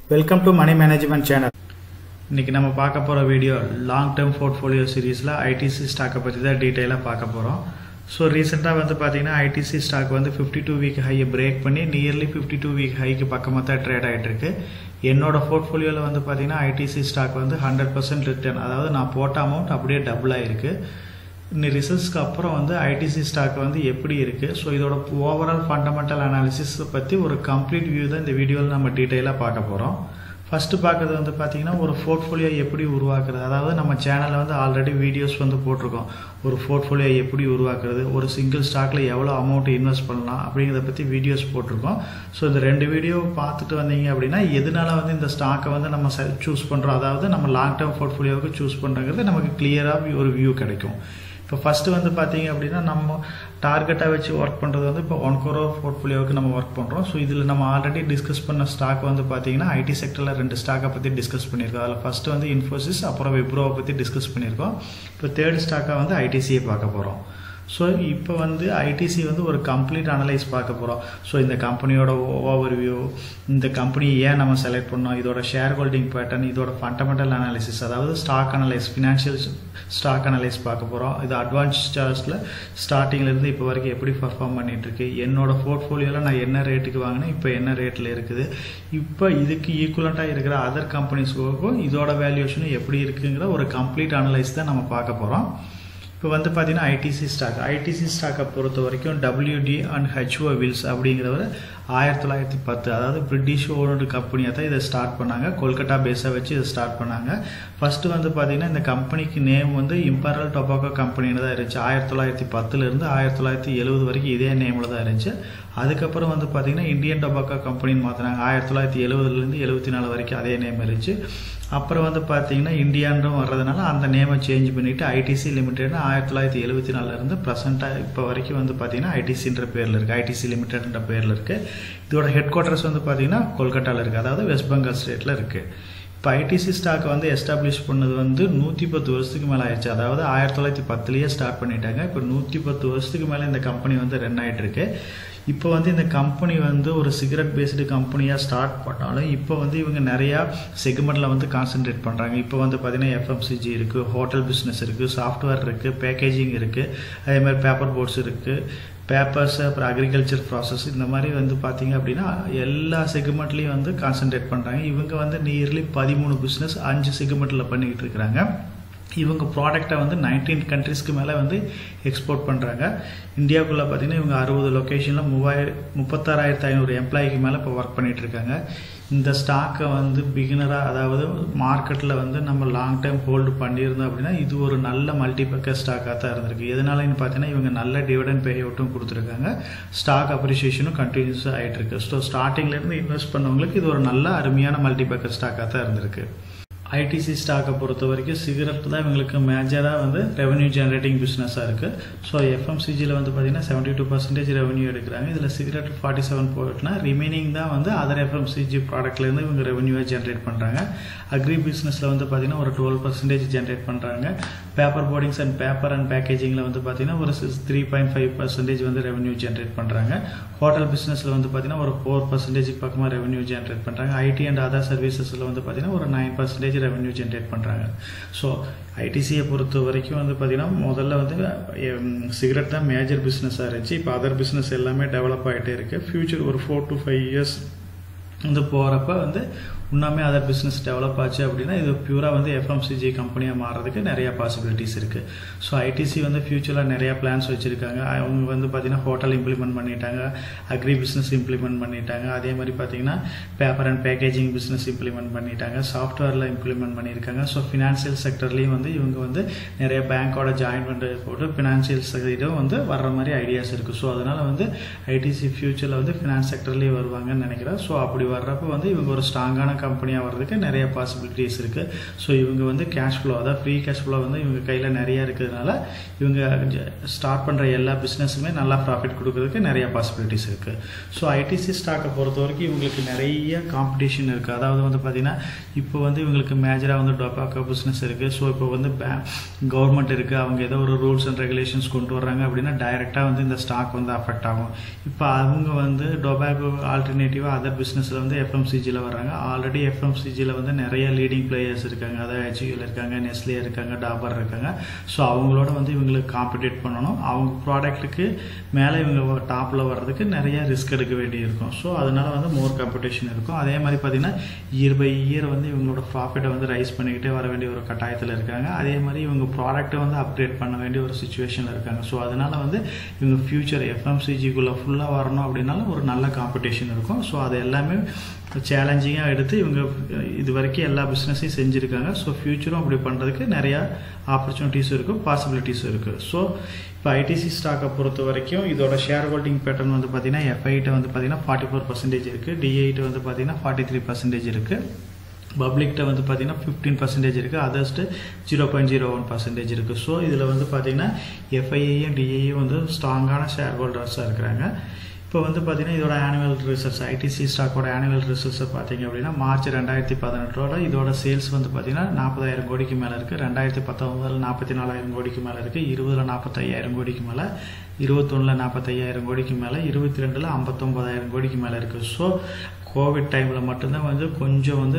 welcome to money management channel இன்னைக்கு நம்ம பார்க்க போகிற வீடியோ லாங் டேர்ம் போர்ட்ஃபோலியோ சீரீஸில் ஐடிசி ஸ்டாக்கை பற்றி தான் டீட்டெயிலாக பார்க்க போகிறோம் ஸோ ரீசெண்டாக வந்து பார்த்தீங்கன்னா ஐடிசி ஸ்டாக் வந்து ஃபிஃப்டி டூ வீக் ஹையை பிரேக் பண்ணி நியர்லி ஃபிஃப்டி டூ வீக் ஹைக்கு பக்கமாக தான் ட்ரேட் ஆகிட்டு இருக்கு என்னோட போர்ட்ஃபோலியோவில் வந்து பார்த்தீங்கன்னா ஐடிசி ஸ்டாக் வந்து ஹண்ட்ரட் பர்சன்ட் ரிட்டர்ன் அதாவது நான் போட்ட அமௌண்ட் அப்படியே டபுள் ஆயிருக்கு இன்னும் ரிசல்ட்ஸ்க்கு அப்புறம் வந்து ஐடிசி ஸ்டாக் வந்து எப்படி இருக்குது ஸோ இதோட ஓவரால் ஃபண்டமெண்டல் அனாலிசிஸ் பற்றி ஒரு கம்ப்ளீட் வியூ தான் இந்த வீடியோவில் நம்ம டீட்டெயிலாக பார்க்க போகிறோம் ஃபஸ்ட்டு பார்க்குறது வந்து பார்த்தீங்கன்னா ஒரு போர்ட்ஃபோலியோ எப்படி உருவாக்குறது அதாவது நம்ம சேனலில் வந்து ஆல்ரெடி வீடியோஸ் வந்து போட்டிருக்கோம் ஒரு போர்ட்ஃபோலியோ எப்படி உருவாக்குறது ஒரு சிங்கிள் ஸ்டாக்கில் எவ்வளோ அமௌண்ட் இன்வெஸ்ட் பண்ணலாம் அப்படிங்கிறத பற்றி வீடியோஸ் போட்டிருக்கோம் ஸோ இந்த ரெண்டு வீடியோ பார்த்துட்டு வந்தீங்க அப்படின்னா எதனால வந்து இந்த ஸ்டாக்கை வந்து நம்ம சூஸ் பண்ணுறோம் அதாவது நம்ம லாங் டேர்ம் போர்ட்ஃபோலியோவுக்கு சூஸ் பண்ணுறது நமக்கு கிளியராக ஒரு வியூ கிடைக்கும் இப்போ ஃபஸ்ட்டு வந்து பார்த்தீங்க அப்படின்னா நம்ம டார்கெட்டாக வச்சு ஒர்க் பண்ணுறது வந்து இப்போ ஒன் கோரோர் போர்ட்ஃபோலியோவுக்கு நம்ம ஒர்க் பண்ணுறோம் ஸோ இதில் நம்ம ஆல்ரெடி டிஸ்கஸ் பண்ண ஸ்டாக் வந்து பார்த்தீங்கன்னா ஐடி செக்டரில் ரெண்டு ஸ்டாக்கை பற்றி டிஸ்கஸ் பண்ணியிருக்கோம் அதில் ஃபஸ்ட்டு வந்து இன்ஃபோசிஸ் அப்புறம் விப்ரோவை பற்றி டிஸ்கஸ் பண்ணியிருக்கோம் இப்போ தேர்ட் ஸ்டாக்காக வந்து ஐடிசியை பார்க்க போகிறோம் ஸோ இப்போ வந்து ஐடிசி வந்து ஒரு கம்ப்ளீட் அனலைஸ் பார்க்க போகிறோம் ஸோ இந்த கம்பெனியோட ஓவர் வியூ இந்த கம்பெனி ஏன் நம்ம செலக்ட் பண்ணோம் இதோட ஷேர் ஹோல்டிங் பேட்டர்ன் இதோட ஃபண்டமெண்டல் அனாலிசிஸ் அதாவது stock analyse financial stock analyse பார்க்க போகிறோம் இது அட்வான்ஸ் சார்ஜில் ஸ்டார்டிங்லேருந்து இப்போ வரைக்கும் எப்படி பர்ஃபார்ம் பண்ணிட்டு இருக்கு என்னோட போர்ட்ஃபோலியோவில் நான் என்ன ரேட்டுக்கு வாங்கினேன் இப்போ என்ன ரேட்டில் இருக்குது இப்போ இதுக்கு ஈக்குவலண்ட்டாக இருக்கிற அதர் கம்பெனிஸ்க்கும் இதோட வேல்யூஷனும் எப்படி இருக்குங்கிற ஒரு கம்ப்ளீட் அனலைஸ் தான் நம்ம பார்க்க போகிறோம் இப்போ வந்து பார்த்தீங்கன்னா ஐடிசி ஸ்டாக் ஐடிசி ஸ்டாக்கை பொறுத்த வரைக்கும் டபிள்யூடி அண்ட் ஹெச்ஓ வில்ஸ் அப்படிங்கிறவர் ஆயிரத்தி தொள்ளாயிரத்தி பத்து அதாவது பிரிட்டிஷ் ஓனர்டு கம்பெனியாக தான் இதை ஸ்டார்ட் பண்ணாங்க கொல்கட்டா பேஸை வச்சு இதை ஸ்டார்ட் பண்ணாங்க ஃபஸ்ட்டு வந்து பார்த்தீங்கன்னா இந்த கம்பெனிக்கு நேம் வந்து இம்பரல் டொபாக்கோ கம்பெனின்னு தான் இருந்துச்சு ஆயிரத்தி தொள்ளாயிரத்தி பத்துலேருந்து ஆயிரத்தி தொள்ளாயிரத்தி எழுபது வரைக்கும் இதே நேமில் தான் இருந்துச்சு அதுக்கப்புறம் வந்து பார்த்தீங்கன்னா இந்தியன் டொபாக்கோ கம்பெனின்னு மாற்றினாங்க ஆயிரத்தி தொள்ளாயிரத்தி எழுபதுலேருந்து எழுபத்தி நாலு வரைக்கும் அதே நேம் இருந்துச்சு அப்புறம் வந்து பார்த்தீங்கன்னா இந்தியான்றும் வர்றதுனால அந்த நேமை சேஞ்ச் பண்ணிவிட்டு ஐடிசி லிமிடெட்னு ஆயிரத்தி தொள்ளாயிரத்தி எழுபத்தி நாலுலேருந்து ப்ரெசென்ட்டாக இப்போ வரைக்கும் வந்து பார்த்தீங்கன்னா ஐடிசின்ற பேரில் இருக்குது ஐடிசி லிமிடெட்ன்ற பேரில் இருக்குது இதோட ஹெட் குவார்ட்டர்ஸ் வந்து பார்த்தீங்கன்னா கொல்கட்டாவில் இருக்குது அதாவது வெஸ்ட் பெங்கால் ஸ்டேட்டில் இருக்குது இப்போ ஐடிசி ஸ்டாக் வந்து எஸ்டாப்ளிஷ் பண்ணது வந்து நூற்றி பத்து வருஷத்துக்கு மேலே ஆயிடுச்சு அதாவது ஆயிரத்தி தொள்ளாயிரத்தி பத்துலேயே ஸ்டார்ட் பண்ணிட்டாங்க இப்போ நூற்றி பத்து வருஷத்துக்கு மேலே இந்த கம்பெனி வந்து ரன் ஆகிட்டு இருக்கு இப்போ வந்து இந்த கம்பெனி வந்து ஒரு சிகரெட் பேஸ்டு கம்பெனியாக ஸ்டார்ட் பண்ணாலும் இப்போ வந்து இவங்க நிறையா செக்மெண்ட்டில் வந்து கான்சென்ட்ரேட் பண்ணுறாங்க இப்போ வந்து பார்த்திங்கன்னா எஃப்எம்சிஜி இருக்குது ஹோட்டல் பிஸ்னஸ் இருக்குது சாஃப்ட்வேர் இருக்குது பேக்கேஜிங் இருக்குது அதே மாதிரி பேப்பர் போர்ட்ஸ் இருக்குது பேப்பர்ஸ் அப்புறம் அக்ரிகல்ச்சர் ப்ராசஸ் இந்த மாதிரி வந்து பார்த்தீங்க அப்படின்னா எல்லா செக்மெண்ட்லேயும் வந்து கான்சென்ட்ரேட் பண்ணுறாங்க இவங்க வந்து நியர்லி பதிமூணு பிஸ்னஸ் அஞ்சு செக்மெண்ட்டில் பண்ணிக்கிட்டு இருக்கிறாங்க இவங்க ப்ராடக்டை வந்து நைன்டீன் கண்ட்ரிஸ்க்கு மேலே வந்து எக்ஸ்போர்ட் பண்ணுறாங்க இந்தியாவுக்குள்ளே பார்த்தீங்கன்னா இவங்க அறுபது லொக்கேஷனில் மூவாயிரம் முப்பத்தாறாயிரத்து ஐநூறு எம்ப்ளாய்க்கு மேலே இப்போ ஒர்க் பண்ணிகிட்டு இருக்காங்க இந்த ஸ்டாக்கை வந்து பிகினராக அதாவது மார்க்கெட்டில் வந்து நம்ம லாங் டைம் ஹோல்டு பண்ணியிருந்தோம் அப்படின்னா இது ஒரு நல்ல மல்டிபக்கர் ஸ்டாக்காக தான் இருந்திருக்கு எதனாலன்னு பார்த்தீங்கன்னா இவங்க நல்ல டிவிடன் பே அவுட்டும் கொடுத்துருக்காங்க ஸ்டாக் அப்ரிசியேஷனும் கண்டினியூஸாக ஆகிட்டு இருக்கு ஸோ ஸ்டார்டிங்லேருந்து இன்வெஸ்ட் பண்ணவங்களுக்கு இது ஒரு நல்ல அருமையான மல்டிபக்கர் ஸ்டாக்காக தான் இருந்திருக்கு ஐடிசி ஸ்டாக்கை பொறுத்த வரைக்கும் சிகரெட் தான் இவங்களுக்கு மேஜராக வந்து ரெவன்யூ ஜென்ரேட்டிங் பிஸ்னஸாக இருக்குது ஸோ எஃப்எம்சிஜியில் வந்து பார்த்தீங்கன்னா செவன்ட்டி டூ பர்சன்டேஜ் ரெவன்யூ எடுக்கிறாங்க இதில் சிகரெட் ஃபார்ட்டி செவன் போயிட்டுனா ரிமைனிங் தான் வந்து அதர் எஃப்எம்சிஜி ப்ராடக்ட்லேருந்து இவங்க ரெவன்யூவை ஜென்ரேட் பண்ணுறாங்க அக்ரி பிஸ்னஸில் வந்து பார்த்தீங்கன்னா ஒரு டுவெல் பர்சன்டேஜ் ஜென்ரேட் பண்ணுறாங்க paper boardings and paper and பேக்கேஜிங்கில் வந்து பார்த்தீங்கன்னா ஒரு six three point five percentage வந்து ரெவன்யூ ஜென்ரேட் பண்ணுறாங்க ஹோட்டல் பிஸ்னஸில் வந்து பார்த்தீங்கன்னா ஒரு ஃபோர் பர்சன்டேஜ் பக்கமாக ரெவன்யூ ஜென்ரேட் பண்ணுறாங்க ஐடி அண்ட் அதர் சர்வீசஸில் வந்து பார்த்தீங்கன்னா ஒரு நைன் பர்சன்டேஜ் ரெவன்யூ ஜென்ரேட் பண்ணுறாங்க ஸோ ஐடிசியை பொறுத்த வரைக்கும் வந்து பார்த்திங்கன்னா முதல்ல வந்து சிகரெட் தான் மேஜர் பிஸ்னஸாக இருந்துச்சு இப்போ அதர் பிஸ்னஸ் எல்லாமே டெவலப் ஆகிட்டே இருக்குது ஃப்யூச்சர் ஒரு ஃபோர் டு ஃபைவ் இயர்ஸ் வந்து போகிறப்ப வந்து இன்னுமே அதர் பிஸ்னஸ் டெவலப் ஆச்சு அப்படின்னா இது பியூராக வந்து எஃப்எம்சிஜி கம்பெனியாக மாறுறதுக்கு நிறைய பாசிபிலிட்டிஸ் இருக்குது ஸோ ஐடிசி வந்து ஃபியூச்சரில் நிறையா பிளான்ஸ் வச்சுருக்காங்க அவங்க வந்து பார்த்திங்கன்னா ஹோட்டல் இம்ப்ளிமெண்ட் பண்ணிட்டாங்க அக்ரி பிஸ்னஸ் இம்ப்ளிமெண்ட் பண்ணிட்டாங்க அதே மாதிரி பார்த்திங்கன்னா paper and packaging business implement பண்ணிட்டாங்க சாஃப்ட்வேரில் இம்ப்ளிமெண்ட் பண்ணியிருக்காங்க ஸோ ஃபினான்ஷியல் செக்டர்லேயும் வந்து இவங்க வந்து நிறைய பேங்க்கோட ஜாயின் பண்ணுறது போட்டு ஃபினான்ஷியல் சைடும் வந்து வர்ற மாதிரி ஐடியாஸ் இருக்குது ஸோ அதனால் வந்து ஐடிசி ஃபியூச்சரில் வந்து ஃபினான்ஸ் செக்டர்லேயே வருவாங்கன்னு நினைக்கிறேன் ஸோ அப்படி வர்றப்ப வந்து இவங்க ஒரு ஸ்ட்ராங்கான கம்பெனியாக வர்றதுக்கு நிறைய பாசிபிலிட்டிஸ் இருக்குது ஸோ இவங்க வந்து கேஷ் ஃப்ளோ அதாவது ஃப்ரீ கேஷ் ஃப்ளோ வந்து இவங்க கையில் நிறையா இருக்கிறதுனால இவங்க ஸ்டார்ட் பண்ணுற எல்லா பிஸ்னஸுமே நல்லா ப்ராஃபிட் கொடுக்கறதுக்கு நிறைய பாசிபிலிட்டிஸ் இருக்குது ஸோ ஐடிசி ஸ்டாக்கை பொறுத்த வரைக்கும் இவங்களுக்கு நிறைய காம்படிஷன் இருக்குது அதாவது வந்து பார்த்திங்கன்னா இப்போ வந்து இவங்களுக்கு மேஜராக வந்து டொபாக்கோ பிஸ்னஸ் இருக்குது ஸோ இப்போ வந்து பே கவர்மெண்ட் இருக்குது அவங்க ஏதோ ஒரு ரூல்ஸ் அண்ட் ரெகுலேஷன்ஸ் கொண்டு வர்றாங்க அப்படின்னா டைரெக்டாக வந்து இந்த ஸ்டாக் வந்து அஃபெக்ட் ஆகும் இப்போ அவங்க வந்து டொபாக்கோ ஆல்டர்னேட்டிவாக அதர் பிஸ்னஸ் கம்பெனிஸில் வந்து எஃப்எம்சிஜியில் வர்றாங்க ஆல்ரெடி எஃப்எம்சிஜியில் வந்து நிறைய லீடிங் பிளேயர்ஸ் இருக்காங்க அதாவது ஹெச்யூஎல் இருக்காங்க நெஸ்லே இருக்காங்க டாபர் இருக்காங்க ஸோ அவங்களோட வந்து இவங்களுக்கு காம்படிட் பண்ணணும் அவங்க ப்ராடக்ட்டுக்கு மேலே இவங்க டாப்பில் வர்றதுக்கு நிறைய ரிஸ்க் எடுக்க வேண்டி இருக்கும் ஸோ அதனால வந்து மோர் காம்படிஷன் இருக்கும் அதே மாதிரி பார்த்தீங்கன்னா இயர் பை இயர் வந்து இவங்களோட ப்ராஃபிட்டை வந்து ரைஸ் பண்ணிக்கிட்டே வர வேண்டிய ஒரு கட்டாயத்தில் இருக்காங்க அதே மாதிரி இவங்க ப்ராடக்ட்டை வந்து அப்கிரேட் பண்ண வேண்டிய ஒரு சுச்சுவேஷனில் இருக்காங்க ஸோ அதனால வந்து இவங்க ஃபியூச்சர் எஃப்எம்சிஜிக்குள்ளே ஃபுல்லாக வரணும் அப்படின்னாலும் ஒரு நல்ல காம்படிஷன் இருக்கும் ஸோ அது எல்லாமே சேலஞ்சிங்காக எடுத்து இவங்க இது வரைக்கும் எல்லா பிஸ்னஸையும் செஞ்சுருக்காங்க ஸோ ஃப்யூச்சரும் அப்படி பண்ணுறதுக்கு நிறையா ஆப்பர்ச்சுனிட்டிஸும் இருக்குது பாசிபிலிட்டிஸும் இருக்குது ஸோ இப்போ ஐடிசி ஸ்டாக்கை பொறுத்த வரைக்கும் இதோட ஷேர் ஹோல்டிங் பேட்டர்ன் வந்து பார்த்தீங்கன்னா எஃப்ஐட்ட வந்து பார்த்தீங்கன்னா ஃபார்ட்டி ஃபோர் பர்சன்டேஜ் இருக்குது டிஐட்ட வந்து பார்த்தீங்கன்னா ஃபார்ட்டி த்ரீ பர்சன்டேஜ் இருக்குது பப்ளிக்கிட்ட வந்து பார்த்தீங்கன்னா ஃபிஃப்டீன் பர்சன்டேஜ் இருக்குது அதர்ஸ்ட்டு zero point zero one percentage இருக்குது ஸோ இதில் வந்து பார்த்தீங்கன்னா எஃப்ஐஏயும் டிஐயும் வந்து ஸ்ட்ராங்கான ஷேர் ஹோல்டர்ஸாக இருக்கிறாங்க இப்போ வந்து பார்த்தீங்கன்னா இதோட ஆனுவல் ரிசல்ட்ஸ் ஐடிசி ஸ்டாக்கோட ஆனுவல் ரிசல்ட்ஸை பார்த்தீங்க அப்படின்னா மார்ச் ரெண்டாயிரத்தி பதினெட்டோட இதோட சேல்ஸ் வந்து பார்த்தீங்கன்னா நாற்பதாயிரம் கோடிக்கு மேலே இருக்குது ரெண்டாயிரத்தி பத்தொம்பதில் நாற்பத்தி நாலாயிரம் கோடிக்கு மேலே இருக்குது இருபதில் நாற்பத்தையாயிரம் கோடிக்கு மேலே இருபத்தொன்னில் நாற்பத்தையாயிரம் கோடிக்கு மேலே இருபத்தி ரெண்டில் ஐம்பத்தொம்பதாயிரம் கோடிக்கு மேலே இருக்குது ஸோ கோவிட் டைமில் மட்டும்தான் வந்து கொஞ்சம் வந்து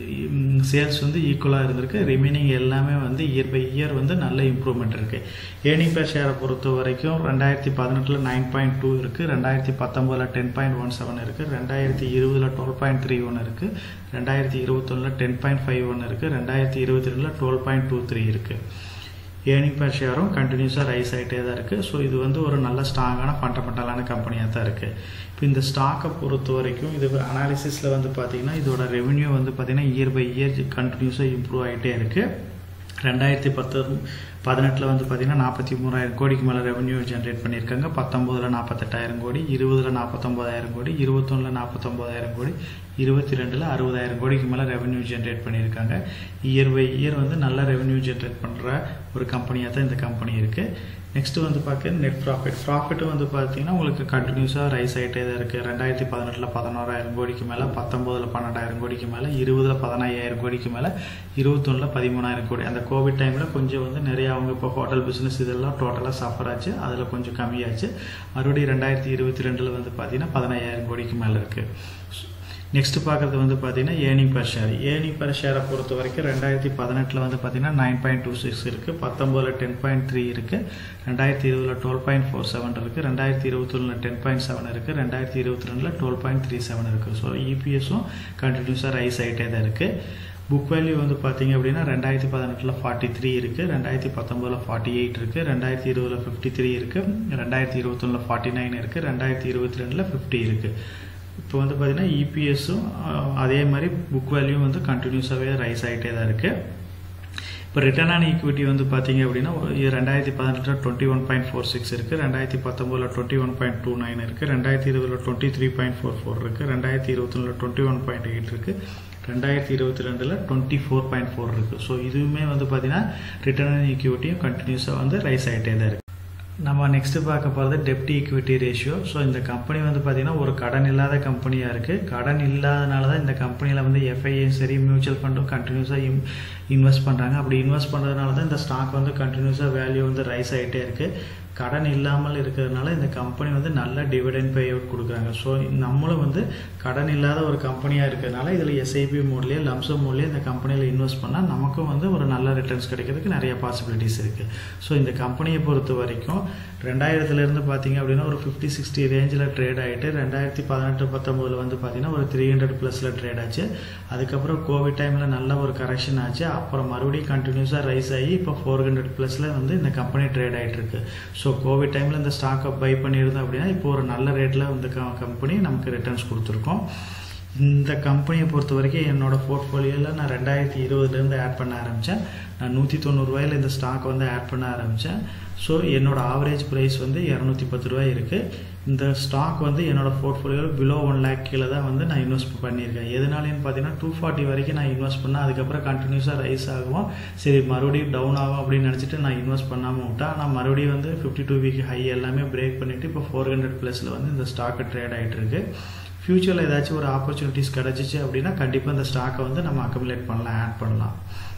சேல்ஸ் வந்து ஈக்குவலாக இருந்திருக்கு ரிமைனிங் எல்லாமே வந்து இயர் பை இயர் வந்து நல்ல இம்ப்ரூவ்மெண்ட் இருக்குது ஏர்னிங் பேர் ஷேரை பொறுத்த வரைக்கும் ரெண்டாயிரத்தி பதினெட்டில் நைன் பாயிண்ட் டூ இருக்குது ரெண்டாயிரத்தி பத்தொம்பதில் டென் பாயிண்ட் ஒன் செவன் இருக்குது ரெண்டாயிரத்தி இருபதில் டுவெல் பாயிண்ட் த்ரீ ஒன் இருக்குது ரெண்டாயிரத்தி இருபத்தொன்னில் டென் பாயிண்ட் ஃபைவ் ஒன் இருக்குது ரெண்டாயிரத்தி இருபத்தி ரெண்டில் டுவெல் பாயிண்ட் டூ த்ரீ இருக்குது ஏர்னிங் பர் ஷேரும் கண்டினியூஸாக ரைஸ் ஆகிட்டே தான் இருக்குது ஸோ இது வந்து ஒரு நல்ல ஸ்ட்ராங்கான ஃபண்டமெண்டலான கம்பெனியாக தான் இருக்குது இப்போ இந்த ஸ்டாக்கை பொறுத்த வரைக்கும் இது அனாலிசிஸில் வந்து பார்த்திங்கன்னா இதோட ரெவென்யூ வந்து பார்த்திங்கன்னா இயர் பை இயர் கண்டினியூஸாக இம்ப்ரூவ் ஆகிட்டே இருக்குது ரெண்டாயிரத்தி பத்து பதினெட்டில் வந்து பார்த்திங்கன்னா நாற்பத்தி மூணாயிரம் கோடிக்கு மேலே ரெவன்யூ ஜென்ரேட் பண்ணியிருக்காங்க பத்தொம்போதில் நாற்பத்தெட்டாயிரம் கோடி இருபதில் நாற்பத்தொம்போதாயிரம் கோடி இருபத்தொன்னில் நாற்பத்தொம்போதாயிரம் கோடி இருபத்தி ரெண்டில் அறுபதாயிரம் கோடிக்கு மேலே ரெவன்யூ ஜென்ரேட் பண்ணியிருக்காங்க இயர் பை இயர் வந்து நல்ல ரெவன்யூ ஜென்ரேட் பண்ணுற ஒரு கம்பெனியாக தான் இந்த கம்பெனி இருக்குது நெக்ஸ்ட் வந்து பார்க்க நெட் ப்ராஃபிட் ப்ராஃபிட்டும் வந்து பார்த்தீங்கன்னா உங்களுக்கு கண்டினியூஸாக ரைஸ் ஆகிட்டே தான் இருக்குது ரெண்டாயிரத்தி பதினெட்டில் பதினோராயிரம் கோடிக்கு மேலே பத்தொம்போதில் பன்னெண்டாயிரம் கோடிக்கு மேலே இருபதில் பதினாயிரம் கோடிக்கு மேலே இருபத்தொன்னில் பதிமூணாயிரம் கோடி அந்த கோவிட் டைமில் கொஞ்சம் வந்து நிறைய அவங்க இப்போ ஹோட்டல் பிஸ்னஸ் இதெல்லாம் டோட்டலாக சஃபர் ஆச்சு அதில் கொஞ்சம் கம்மியாச்சு மறுபடியும் ரெண்டாயிரத்தி இருபத்தி ரெண்டில் வந்து பார்த்தீங்கன்னா பதினாயிரம் கோடிக்கு மேலே இருக்குது நெக்ஸ்ட் பார்க்குறது வந்து பார்த்தீங்கன்னா earning per share earning per ஷேரை பொறுத்த வரைக்கும் ரெண்டாயிரத்தி பதினெட்டில் வந்து பார்த்தீங்கன்னா நைன் பாயிண்ட் டூ சிக்ஸ் இருக்குது பத்தொம்போதில் டென் பாயிண்ட் த்ரீ இருக்குது ரெண்டாயிரத்தி இருபதில் டுவெல் பாயிண்ட் ஃபோர் செவன் இருக்குது ரெண்டாயிரத்தி இருபத்தொன்னில் டென் பாயிண்ட் செவன் இருக்குது ரெண்டாயிரத்தி இருபத்தி ரெண்டில் டுவெல் பாயிண்ட் த்ரீ செவன் இருக்குது ஸோ இபிஎஸும் கண்டினியூஸாக ரைஸ் ஆகிட்டே தான் இருக்குது புக் வேல்யூ வந்து பார்த்தீங்க அப்படின்னா ரெண்டாயிரத்தி பதினெட்டில் ஃபார்ட்டி த்ரீ இருக்குது ரெண்டாயிரத்தி பத்தொம்போதில் ஃபார்ட்டி எயிட் இருக்குது ரெண்டாயிரத்தி இருபதில் ஃபிஃப்டி த்ரீ இருக்குது ரெண்டாயிரத்தி இருபத்தொன்னில் ஃபார்ட்டி நைன் இருக்குது ரெண்டாயிரத்தி இருபத்தி ரெண்டில் ஃபிஃப்டி இருக்குது இப்போ வந்து பார்த்தீங்கன்னா இபிஎஸும் அதே மாதிரி புக் வேல்யூ வந்து கண்டினியூஸாகவே ரைஸ் ஆகிட்டே தான் இருக்குது இப்போ ரிட்டர்ன் ஆன் ஈக்விட்டி வந்து பார்த்தீங்க அப்படின்னா ரெண்டாயிரத்தி பதினெட்டில் twenty one point four six இருக்குது ரெண்டாயிரத்தி பத்தொம்போதில் twenty one point two nine இருக்குது ரெண்டாயிரத்தி இருபதில் twenty three point four four இருக்குது ரெண்டாயிரத்தி இருபத்தொன்னில் டுவெண்ட்டி ஒன் பாயிண்ட் எயிட் இருக்குது ரெண்டாயிரத்தி இருபத்தி ரெண்டில் டுவெண்ட்டி ஃபோர் பாயிண்ட் ஃபோர் இருக்குது ஸோ இதுவுமே வந்து பார்த்தீங்கன்னா ரிட்டர்ன் ஆன் ஈக்விட்டியும் கண்டினியூஸாக வந்து ரைஸ் ஆகிட்டே தான் இருக்குது நம்ம நெக்ஸ்ட்டு பார்க்க போகிறது டெப்ட் ஈக்விட்டி ரேஷியோ ஸோ இந்த கம்பெனி வந்து பார்த்திங்கன்னா ஒரு கடன் இல்லாத கம்பெனியாக இருக்குது கடன் இல்லாதனால தான் இந்த கம்பெனியில் வந்து எஃப்ஐயும் சரி மியூச்சுவல் ஃபண்டும் கண்டினியூஸாக இன் இன்வெஸ்ட் பண்ணுறாங்க அப்படி இன்வெஸ்ட் பண்ணுறதுனால தான் இந்த ஸ்டாக் வந்து கண்டினியூஸாக வேல்யூ வந்து ரைஸ் ஆகிட்டே இருக்குது கடன் இல்லாமல் இருக்கிறதுனால இந்த கம்பெனி வந்து நல்ல டிவிடெண்ட் பே அவுட் கொடுக்குறாங்க ஸோ நம்மளும் வந்து கடன் இல்லாத ஒரு கம்பெனியாக இருக்கிறதுனால இதில் எஸ்ஐபி மோட்லேயே லம்சம் மோட்லேயே இந்த கம்பெனியில் இன்வெஸ்ட் பண்ணால் நமக்கும் வந்து ஒரு நல்ல ரிட்டர்ன்ஸ் கிடைக்கிறதுக்கு நிறைய பாசிபிலிட்டிஸ் இருக்குது ஸோ இந்த கம்பெனியை பொறுத்த வரைக்கும் ரெண்டாயிரத்துலேருந்து பார்த்தீங்க அப்படின்னா ஒரு ஃபிஃப்டி சிக்ஸ்டி ரேஞ்சில் ட்ரேட் ஆகிட்டு ரெண்டாயிரத்தி பதினெட்டு பத்தொம்போதில் வந்து பார்த்தீங்கன்னா ஒரு த்ரீ ஹண்ட்ரட் ப்ளஸில் ட்ரேட் ஆச்சு அதுக்கப்புறம் கோவிட் டைமில் நல்ல ஒரு கரெக்ஷன் ஆச்சு அப்புறம் மறுபடியும் கண்டினியூஸாக ரைஸ் ஆகி இப்போ ஃபோர் ஹண்ட்ரட் ப்ளஸில் வந்து இந்த கம்பெனி ட்ரேட் ஆகிட்டு இருக்கு ஸோ கோவிட் டைமில் இந்த ஸ்டாக்கை பை பண்ணியிருந்தோம் அப்படின்னா இப்போ ஒரு நல்ல ரேட்டில் இந்த கம்பெனி நமக்கு ரிட்டர்ன்ஸ் கொடுத்துருக்கோம் இந்த கம்பெனியை பொறுத்த வரைக்கும் என்னோடய போர்ட்ஃபோலியோவில் நான் ரெண்டாயிரத்தி இருபதுலேருந்து ஆட் பண்ண ஆரம்பித்தேன் நான் நூற்றி தொண்ணூறுரூவாயில் இந்த ஸ்டாக் வந்து ஆட் பண்ண ஆரம்பித்தேன் ஸோ என்னோடய ஆவரேஜ் ப்ரைஸ் வந்து இரநூத்தி பத்து ரூபாய் இருக்குது இந்த ஸ்டாக் வந்து என்னோடய போர்ட்ஃபோலியோவில் பிலோ ஒன் லேக் கீழே தான் வந்து நான் இன்வெஸ்ட் பண்ணியிருக்கேன் எதனாலேன்னு பார்த்தீங்கன்னா டூ ஃபார்ட்டி வரைக்கும் நான் இன்வெஸ்ட் பண்ணேன் அதுக்கப்புறம் கண்டினியூஸாக ரைஸ் ஆகும் சரி மறுபடியும் டவுன் ஆகும் அப்படின்னு நினச்சிட்டு நான் இன்வெஸ்ட் பண்ணாமல் விட்டேன் ஆனால் மறுபடியும் வந்து ஃபிஃப்டி டூ வீக் ஹை எல்லாமே பிரேக் பண்ணிவிட்டு இப்போ ஃபோர் ஹண்ட்ரட் ப்ளஸில் வந்து இந்த ஸ்டாக்கு ட்ரேட் ஆகிட்டு இருக்கு ஃப்யூச்சரில் ஏதாச்சும் ஒரு ஆப்பர்ச்சுனிட்டிஸ் கிடச்சிச்சு அப்படின்னா கண்டிப்பாக இந்த ஸ்டாக்கை வந்து நம்ம அக்கமுலேட் பண்ணலாம் ஆட் பண்ணலாம்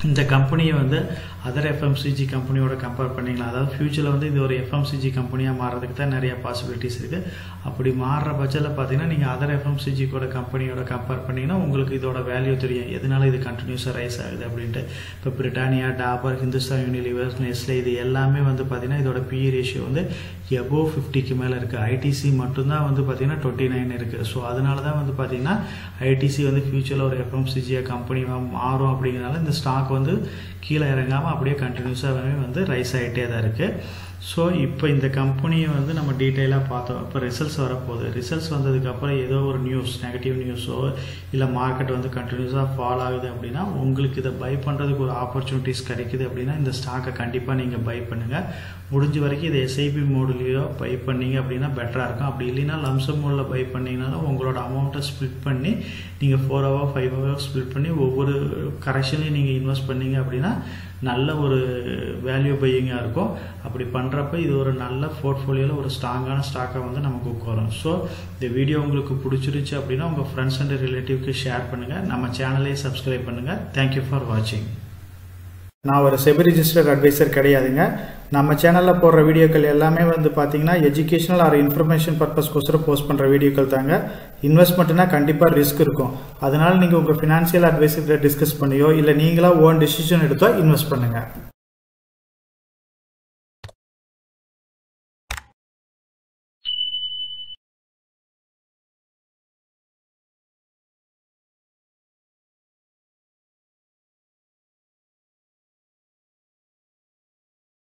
இந்த கம்பெனியை வந்து அதர் எஃப்எம்சிஜி கம்பெனியோட கம்பேர் பண்ணிங்களா அதாவது ஃபியூச்சரில் வந்து இது ஒரு எஃப்எம்சிஜி கம்பெனியாக மாறுறதுக்கு தான் நிறைய பாசிபிலிட்டிஸ் இருக்குது அப்படி மாறுற பட்சத்தில் பார்த்தீங்கன்னா நீங்கள் அதர் எஃப்எம்சிஜி கூட கம்பெனியோட கம்பேர் பண்ணிங்கன்னா உங்களுக்கு இதோட வேல்யூ தெரியும் எதனால இது கண்டினியூஸாக ரைஸ் ஆகுது அப்படின்ட்டு இப்போ Britannia Dabur Hindustan Unilever Nestle இது எல்லாமே வந்து பார்த்தீங்கன்னா இதோட பி ரேஷியோ வந்து எபோவ் ஃபிஃப்டிக்கு மேலே இருக்குது ஐடிசி மட்டும்தான் வந்து பார்த்தீங்கன்னா டுவெண்ட்டி நைன் இருக்குது ஸோ அதனால தான் வந்து பார்த்தீங்கன்னா ஐடிசி வந்து ஃபியூச்சரில் ஒரு எஃப்எம்சிஜியாக கம்பெனியாக மாறும் அப்படிங்கிறனால இந்த ஸ்டாக் வந்து கீழே இறங்காமல் அப்படியே கண்டினியூஸாகவே வந்து ரைஸ் ஆகிட்டே தான் இருக்குது ஸோ இப்போ இந்த கம்பெனியை வந்து நம்ம டீட்டெயிலாக பார்த்தோம் இப்போ ரிசல்ட்ஸ் வரப்போகுது ரிசல்ட்ஸ் வந்ததுக்கப்புறம் ஏதோ ஒரு நியூஸ் நெகட்டிவ் நியூஸோ இல்லை மார்க்கெட் வந்து கண்டினியூஸாக ஃபால் ஆகுது அப்படின்னா உங்களுக்கு இதை பை பண்ணுறதுக்கு ஒரு ஆப்பர்ச்சுனிட்டிஸ் கிடைக்குது அப்படின்னா இந்த ஸ்டாக்கை கண்டிப்பாக நீங்கள் பை பண்ணுங்கள் முடிஞ்ச வரைக்கும் இதை எஸ்ஐபி மோட்லேயோ பை பண்ணீங்க அப்படின்னா பெட்டராக இருக்கும் அப்படி இல்லைன்னா லம்சம் மோடில் பை பண்ணிங்கனாலும் உங்களோட அமௌண்ட்டை ஸ்ப்ளிட் பண்ணி நீங்கள் four hour five hour split பண்ணி ஒவ்வொரு கரெக்ஷன்லையும் நீங்கள் இன்வெஸ்ட் பண்ணீங்க அப்படின்னா நல்ல ஒரு வேல்யூ பையிங்காக இருக்கும் அப்படி பண்ணுறப்ப இது ஒரு நல்ல போர்ட்ஃபோலியோவில் ஒரு ஸ்ட்ராங்கான ஸ்டாக்காக வந்து நமக்கு உட்காரும் ஸோ இந்த வீடியோ உங்களுக்கு பிடிச்சிருச்சு அப்படின்னா உங்கள் ஃப்ரெண்ட்ஸ் அண்ட் ரிலேட்டிவ்க்கு ஷேர் பண்ணுங்கள் நம்ம சேனலையும் சப்ஸ்கிரைப் பண்ணுங்கள் தேங்க்யூ ஃபார் வாட்சிங் நான் ஒரு செபி ரிஜிஸ்டர்ட் அட்வைசர் கிடையாதுங்க நம்ம சேனலில் போடுற வீடியோக்கள் எல்லாமே வந்து பார்த்தீங்கன்னா எஜுகேஷனல் ஆர் இன்ஃபர்மேஷன் பர்பஸ்க்கோசரம் போஸ்ட் பண்ணுற வீடியோக்கள் தாங்க இன்வெஸ்ட்மெண்ட்னா கண்டிப்பாக ரிஸ்க் இருக்கும் அதனால் நீங்கள் உங்கள் ஃபினான்ஷியல் அட்வைசர்கிட்ட டிஸ்கஸ் பண்ணியோ இல்லை நீங்களாக ஓன் டெசிஷன் எடுத்தோ இன்வெஸ்ட் பண்ணுங்கள்